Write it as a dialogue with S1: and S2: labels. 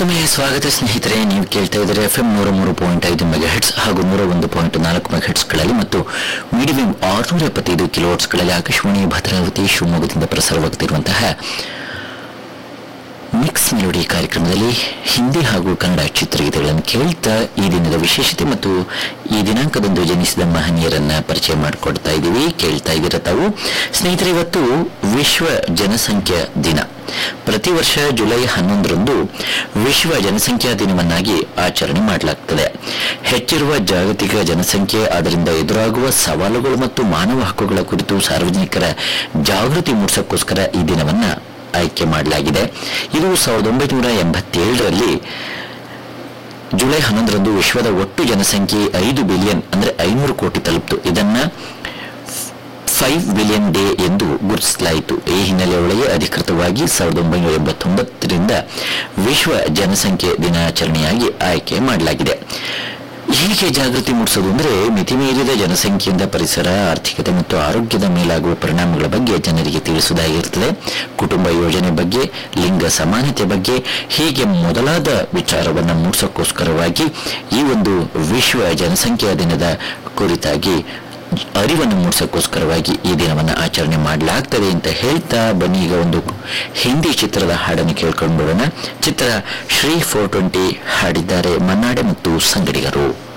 S1: ಮತ್ತೊಮ್ಮೆ ಸ್ವಾಗತ ಸ್ನೇಹಿತರೆ ನೀವು ಕೇಳ್ತಾ ಇದ್ದಾರೆ ಎಫ್ ಎಂ ನೂರ ಮೂರು ಪಾಯಿಂಟ್ ಐದು ಮೆಗಾ ಹೆಡ್ಸ್ ಹಾಗೂ ನೂರ ಒಂದು ಪಾಯಿಂಟ್ ನಾಲ್ಕು ಮೆಗಾ ಹೆಡ್ಸ್ಗಳಲ್ಲಿ ಮತ್ತು ಮೀಡಿಯಂ ಆರುನೂರ ಎಪ್ಪತ್ತೈದು ಕಿಲೋ ಹೆಡ್ಸ್ಗಳಲ್ಲಿ ಆಕಾಶವಾಣಿ ಭದ್ರಾವತಿ ಶಿವಮೊಗ್ಗದಿಂದ ಪ್ರಸಾರವಾಗುತ್ತಿರುವಂತಹ ಮಿಕ್ಸ್ ಮೆಲೋಡಿ ಕಾರ್ಯಕ್ರಮದಲ್ಲಿ ಹಿಂದಿ ಹಾಗೂ ಕನ್ನಡ ಚಿತ್ರಗೀತೆಗಳನ್ನು ಕೇಳ್ತಾ ಈ ದಿನದ ವಿಶೇಷತೆ ಮತ್ತು ಈ ದಿನಾಂಕದಂದು ಜನಿಸಿದ ಮಹನೀಯರನ್ನ ಪರಿಚಯ ಮಾಡಿಕೊಡ್ತಾ ಇದ್ದೀವಿ ಕೇಳ್ತಾ ಇದ್ದೀರ ತಾವು ಸ್ನೇಹಿತರೆ ಇವತ್ತು ವಿಶ್ವ ಜನಸಂಖ್ಯಾ ದಿನ ಪ್ರತಿ ವರ್ಷ ಜುಲೈ ಹನ್ನೊಂದರಂದು ವಿಶ್ವ ಜನಸಂಖ್ಯಾ ದಿನವನ್ನಾಗಿ ಆಚರಣೆ ಮಾಡಲಾಗ್ತದೆ ಹೆಚ್ಚಿರುವ ಜಾಗತಿಕ ಜನಸಂಖ್ಯೆ ಅದರಿಂದ ಎದುರಾಗುವ ಸವಾಲುಗಳು ಮತ್ತು ಮಾನವ ಹಕ್ಕುಗಳ ಕುರಿತು ಸಾರ್ವಜನಿಕರ ಜಾಗೃತಿ ಮೂಡಿಸೋಕ್ಕೋಸ್ಕರ ಈ ದಿನವನ್ನ ಆಯ್ಕೆ ಮಾಡಲಾಗಿದೆ ಇದು ಸಾವಿರದ ಒಂಬೈನೂರ ಎಂಬತ್ತೇಳರಲ್ಲಿ ಜುಲೈ ಹನ್ನೊಂದರಂದು ವಿಶ್ವದ ಒಟ್ಟು ಜನಸಂಖ್ಯೆ ಐದು ಬಿಲಿಯನ್ ಅಂದ್ರೆ ಐನೂರು ಕೋಟಿ ತಲುಪಿತು ಇದನ್ನ ಫೈವ್ ಬಿಲಿಯನ್ ಡೇ ಎಂದು ಗುರುತಿಸಲಾಯಿತು ಈ ಹಿನ್ನೆಲೆಯೊಳಗೆ ಅಧಿಕೃತವಾಗಿ ಸಾವಿರದ ಒಂಬೈನೂರ ಎಂಬತ್ತೊಂಬತ್ತರಿಂದ ವಿಶ್ವ ಜನಸಂಖ್ಯೆ ದಿನಾಚರಣೆಯಾಗಿ ಆಯ್ಕೆ ಮಾಡಲಾಗಿದೆ ಹೀಗೆ ಜಾಗೃತಿ ಮೂಡಿಸೋದು ಅಂದ್ರೆ ಮಿತಿಮೀರಿದ ಜನಸಂಖ್ಯೆಯಿಂದ ಪರಿಸರ ಆರ್ಥಿಕತೆ ಮತ್ತು ಆರೋಗ್ಯದ ಮೇಲಾಗುವ ಪರಿಣಾಮಗಳ ಬಗ್ಗೆ ಜನರಿಗೆ ತಿಳಿಸುವುದಾಗಿರುತ್ತದೆ ಕುಟುಂಬ ಯೋಜನೆ ಬಗ್ಗೆ ಲಿಂಗ ಸಮಾನತೆ ಬಗ್ಗೆ ಹೀಗೆ ಮೊದಲಾದ ವಿಚಾರವನ್ನು ಮೂಡಿಸೋಕ್ಕೋಸ್ಕರವಾಗಿ ಈ ಒಂದು ವಿಶ್ವ ಜನಸಂಖ್ಯಾ ದಿನದ ಕುರಿತಾಗಿ ಅರಿವನ್ನು ಮೂಡಿಸೋಕ್ಕೋಸ್ಕರವಾಗಿ ಈ ದಿನವನ್ನು ಆಚರಣೆ ಮಾಡಲಾಗ್ತದೆ ಅಂತ ಹೇಳ್ತಾ ಬನ್ನಿ ಈಗ ಒಂದು ಹಿಂದಿ ಚಿತ್ರದ ಹಾಡನ್ನು ಕೇಳ್ಕೊಂಡು ಬಿಡೋಣ ಚಿತ್ರ ಶ್ರೀ ಫೋರ್ ಟ್ವೆಂಟಿ ಹಾಡಿದ್ದಾರೆ ಮನ್ನಾಡೆ ಮತ್ತು ಸಂಗಡಿಗರು